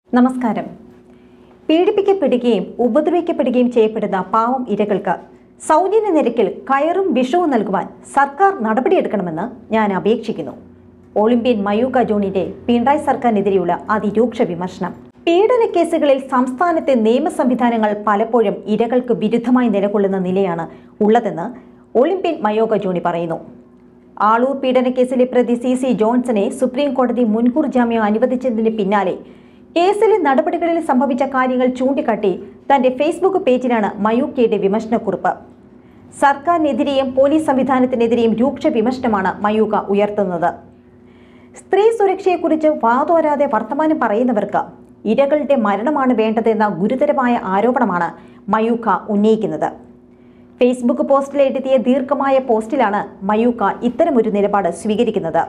നമസ്കാരം പീഡിപ്പിക്കപ്പെടുകയും ഉപദ്രവിക്കപ്പെടുകയും ചെയ്യപ്പെടുന്ന പാവം ഇരകൾക്ക് സൗജന്യ നിരക്കിൽ കയറും വിഷവും നൽകുവാൻ സർക്കാർ നടപടിയെടുക്കണമെന്ന് ഞാൻ അപേക്ഷിക്കുന്നു ഒളിമ്പ്യൻ മയൂക ജോണിന്റെ പിണറായി സർക്കാരിനെതിരെയുള്ള അതിരൂക്ഷ വിമർശനം പീഡന കേസുകളിൽ സംസ്ഥാനത്തെ നിയമ സംവിധാനങ്ങൾ പലപ്പോഴും ഇരകൾക്ക് വിരുദ്ധമായി നിലകൊള്ളുന്ന നിലയാണ് ഉള്ളതെന്ന് ഒളിമ്പ്യൻ മയോക ജോണി പറയുന്നു ആളൂർ പീഡനക്കേസിലെ പ്രതി സി സി ജോൺസനെ സുപ്രീം കോടതി മുൻകൂർ ജാമ്യം അനുവദിച്ചതിന് പിന്നാലെ കേസിലെ നടപടികളിൽ സംഭവിച്ച കാര്യങ്ങൾ ചൂണ്ടിക്കാട്ടി തന്റെ ഫേസ്ബുക്ക് പേജിലാണ് മയൂക്കയുടെ വിമർശനക്കുറിപ്പ് സർക്കാരിനെതിരെയും പോലീസ് സംവിധാനത്തിനെതിരെയും രൂക്ഷ വിമർശനമാണ് മയൂക്ക ഉയർത്തുന്നത് സ്ത്രീ സുരക്ഷയെക്കുറിച്ച് വാതോരാതെ വർത്തമാനം പറയുന്നവർക്ക് ഇരകളുടെ മരണമാണ് വേണ്ടതെന്ന ഗുരുതരമായ ആരോപണമാണ് മയൂക്ക ഉന്നയിക്കുന്നത് ഫേസ്ബുക്ക് പോസ്റ്റിൽ എഴുതിയ ദീർഘമായ പോസ്റ്റിലാണ് മയൂക്ക ഇത്തരമൊരു നിലപാട് സ്വീകരിക്കുന്നത്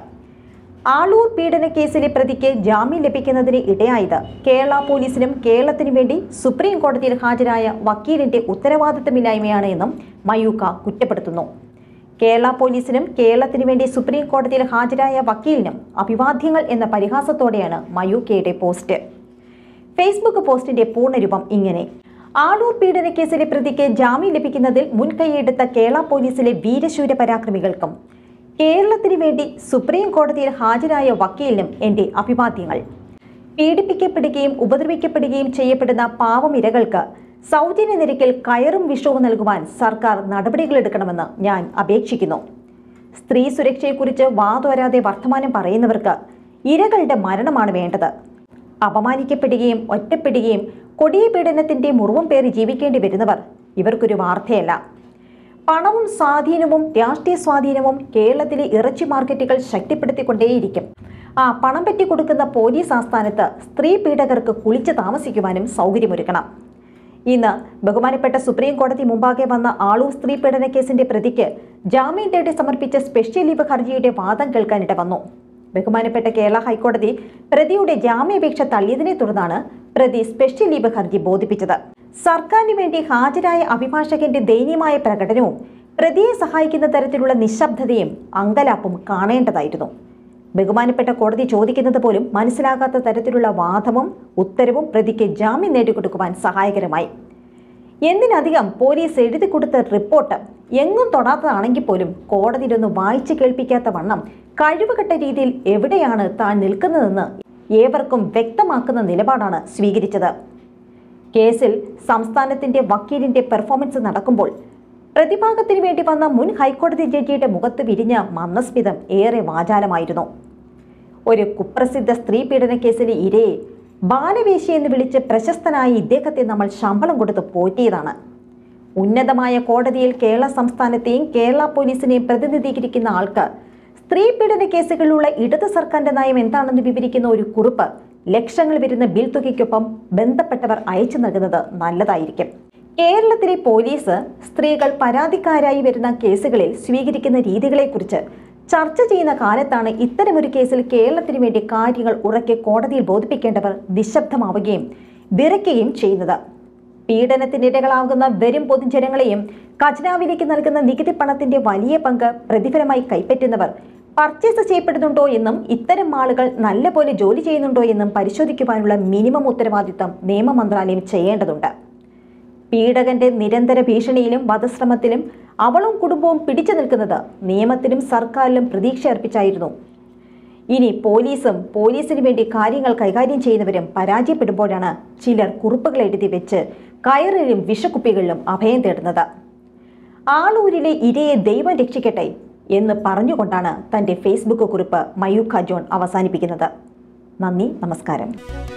ആളൂർ പീഡന കേസിലെ പ്രതിക്ക് ജാമ്യം ലഭിക്കുന്നതിന് ഇടയായത് കേരള പോലീസിനും കേരളത്തിനു വേണ്ടി സുപ്രീം കോടതിയിൽ ഹാജരായ വക്കീലിന്റെ ഉത്തരവാദിത്തമില്ലായ്മയാണ് എന്നും മയൂക്ക കുറ്റപ്പെടുത്തുന്നു കേരള പോലീസിനും കേരളത്തിനു വേണ്ടി സുപ്രീം കോടതിയിൽ ഹാജരായ വക്കീലിനും അഭിവാദ്യങ്ങൾ എന്ന പരിഹാസത്തോടെയാണ് മയൂക്കയുടെ പോസ്റ്റ് ഫേസ്ബുക്ക് പോസ്റ്റിന്റെ പൂർണ്ണരൂപം ഇങ്ങനെ ആളൂർ പീഡന കേസിലെ പ്രതിക്ക് ജാമ്യം ലഭിക്കുന്നതിൽ മുൻകൈയെടുത്ത കേരള പോലീസിലെ വീരശൂര പരാക്രമികൾക്കും കേരളത്തിനു വേണ്ടി സുപ്രീം കോടതിയിൽ ഹാജരായ വക്കീലിനും എന്റെ അഭിവാദ്യങ്ങൾ പീഡിപ്പിക്കപ്പെടുകയും ഉപദ്രവിക്കപ്പെടുകയും ചെയ്യപ്പെടുന്ന പാവം ഇരകൾക്ക് സൗജന്യ നിരക്കിൽ കയറും വിഷവും നൽകുവാൻ സർക്കാർ നടപടികളെടുക്കണമെന്ന് ഞാൻ അപേക്ഷിക്കുന്നു സ്ത്രീ സുരക്ഷയെക്കുറിച്ച് വാതോരാതെ വർത്തമാനം പറയുന്നവർക്ക് ഇരകളുടെ മരണമാണ് വേണ്ടത് അപമാനിക്കപ്പെടുകയും ഒറ്റപ്പെടുകയും കൊടിയ പീഡനത്തിന്റെ മുറിവും പേറി ജീവിക്കേണ്ടി വരുന്നവർ ഇവർക്കൊരു വാർത്തയല്ല പണവും സ്വാധീനവും രാഷ്ട്രീയ സ്വാധീനവും കേരളത്തിലെ ഇറച്ചി മാർക്കറ്റുകൾ ശക്തിപ്പെടുത്തിക്കൊണ്ടേയിരിക്കും ആ പണം പറ്റി കൊടുക്കുന്ന പോലീസ് ആസ്ഥാനത്ത് സ്ത്രീ പീഡകർക്ക് കുളിച്ച് താമസിക്കുവാനും സൗകര്യമൊരുക്കണം ഇന്ന് ബഹുമാനപ്പെട്ട സുപ്രീം കോടതി മുമ്പാകെ വന്ന ആളൂർ സ്ത്രീ പീഡന കേസിന്റെ പ്രതിക്ക് ജാമ്യം തേടി സമർപ്പിച്ച സ്പെഷ്യൽ ലീവ് ഹർജിയുടെ വാദം കേൾക്കാനിട വന്നു ബഹുമാനപ്പെട്ട കേരള ഹൈക്കോടതി പ്രതിയുടെ ജാമ്യാപേക്ഷ തള്ളിയതിനെ തുടർന്നാണ് പ്രതി സ്പെഷ്യൽ ലീവ് ഹർജി ബോധിപ്പിച്ചത് സർക്കാരിന് വേണ്ടി ഹാജരായ അഭിഭാഷകന്റെ ദയനീയമായ പ്രകടനവും പ്രതിയെ സഹായിക്കുന്ന തരത്തിലുള്ള നിശബ്ദതയും അങ്കലാപ്പും കാണേണ്ടതായിരുന്നു ബഹുമാനപ്പെട്ട കോടതി ചോദിക്കുന്നത് പോലും മനസ്സിലാകാത്ത തരത്തിലുള്ള വാദവും ഉത്തരവും പ്രതിക്ക് ജാമ്യം നേടിക്കൊടുക്കുവാൻ സഹായകരമായി എന്തിനധികം പോലീസ് എഴുതി കൊടുത്ത റിപ്പോർട്ട് എങ്ങും തൊടാത്തതാണെങ്കിൽ പോലും കോടതിയിലൊന്ന് വായിച്ചു കേൾപ്പിക്കാത്ത വണ്ണം കഴിവുകെട്ട രീതിയിൽ എവിടെയാണ് താൻ നിൽക്കുന്നതെന്ന് ഏവർക്കും വ്യക്തമാക്കുന്ന നിലപാടാണ് സ്വീകരിച്ചത് കേസിൽ സംസ്ഥാനത്തിന്റെ വക്കീലിന്റെ പെർഫോമൻസ് നടക്കുമ്പോൾ പ്രതിഭാഗത്തിന് വേണ്ടി വന്ന മുൻ ഹൈക്കോടതി ജഡ്ജിയുടെ മുഖത്ത് വിരിഞ്ഞ മന്ദസ്മിതം ഏറെ വാചാലമായിരുന്നു ഒരു കുപ്രസിദ്ധ സ്ത്രീ പീഡന കേസിലെ ഇരയെ ബാലവേശി എന്ന് വിളിച്ച് പ്രശസ്തനായ ഇദ്ദേഹത്തെ നമ്മൾ ശമ്പളം കൊടുത്ത് പോറ്റിയതാണ് ഉന്നതമായ കോടതിയിൽ കേരള സംസ്ഥാനത്തെയും കേരള പോലീസിനെയും പ്രതിനിധീകരിക്കുന്ന ആൾക്ക് സ്ത്രീ പീഡന കേസുകളിലുള്ള ഇടത് സർക്കാരിന്റെ നയം എന്താണെന്ന് വിവരിക്കുന്ന ഒരു കുറിപ്പ് ലക്ഷങ്ങൾ വരുന്ന ബിൽ തുകയ്ക്കൊപ്പം ബന്ധപ്പെട്ടവർ അയച്ചു നൽകുന്നത് നല്ലതായിരിക്കും കേരളത്തിലെ പോലീസ് സ്ത്രീകൾ പരാതിക്കാരായി വരുന്ന കേസുകളിൽ സ്വീകരിക്കുന്ന രീതികളെക്കുറിച്ച് ചർച്ച ചെയ്യുന്ന കാലത്താണ് ഇത്തരമൊരു കേസിൽ കേരളത്തിന് വേണ്ടി കാര്യങ്ങൾ ഉറക്കെ കോടതിയിൽ ബോധിപ്പിക്കേണ്ടവർ നിശബ്ദമാവുകയും വിറയ്ക്കുകയും ചെയ്യുന്നത് പീഡനത്തിനിരകളാകുന്ന വരും പൊതുജനങ്ങളെയും ഖജനാവിലേക്ക് നൽകുന്ന നികുതി പണത്തിന്റെ വലിയ പങ്ക് പ്രതിഫലമായി കൈപ്പറ്റുന്നവർ പർച്ചേസ് ചെയ്യപ്പെടുന്നുണ്ടോ എന്നും ഇത്തരം ആളുകൾ നല്ലപോലെ ജോലി ചെയ്യുന്നുണ്ടോ എന്നും പരിശോധിക്കുവാനുള്ള മിനിമം ഉത്തരവാദിത്തം നിയമ മന്ത്രാലയം ചെയ്യേണ്ടതുണ്ട് പീഡകന്റെ നിരന്തര ഭീഷണിയിലും വധശ്രമത്തിലും അവളും കുടുംബവും പിടിച്ചു നിൽക്കുന്നത് നിയമത്തിലും സർക്കാരിലും പ്രതീക്ഷ അർപ്പിച്ചായിരുന്നു ഇനി പോലീസും പോലീസിന് വേണ്ടി കാര്യങ്ങൾ കൈകാര്യം ചെയ്യുന്നവരും പരാജയപ്പെടുമ്പോഴാണ് ചിലർ കുറിപ്പുകൾ എഴുതി വെച്ച് കയറിലും വിഷക്കുപ്പികളിലും അഭയം തേടുന്നത് ആളൂരിലെ ഇരയെ ദൈവം രക്ഷിക്കട്ടെ എന്ന് പറഞ്ഞുകൊണ്ടാണ് തന്റെ ഫേസ്ബുക്ക് കുറിപ്പ് മയൂഖ ജോൺ അവസാനിപ്പിക്കുന്നത് നന്ദി നമസ്കാരം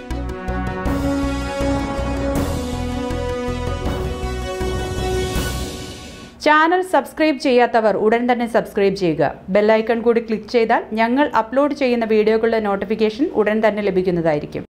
ചാനൽ സബ്സ്ക്രൈബ് ചെയ്യാത്തവർ ഉടൻ തന്നെ സബ്സ്ക്രൈബ് ചെയ്യുക ബെല്ലൈക്കൺ കൂടി ക്ലിക്ക് ചെയ്താൽ ഞങ്ങൾ അപ്ലോഡ് ചെയ്യുന്ന വീഡിയോകളുടെ നോട്ടിഫിക്കേഷൻ ഉടൻ തന്നെ ലഭിക്കുന്നതായിരിക്കും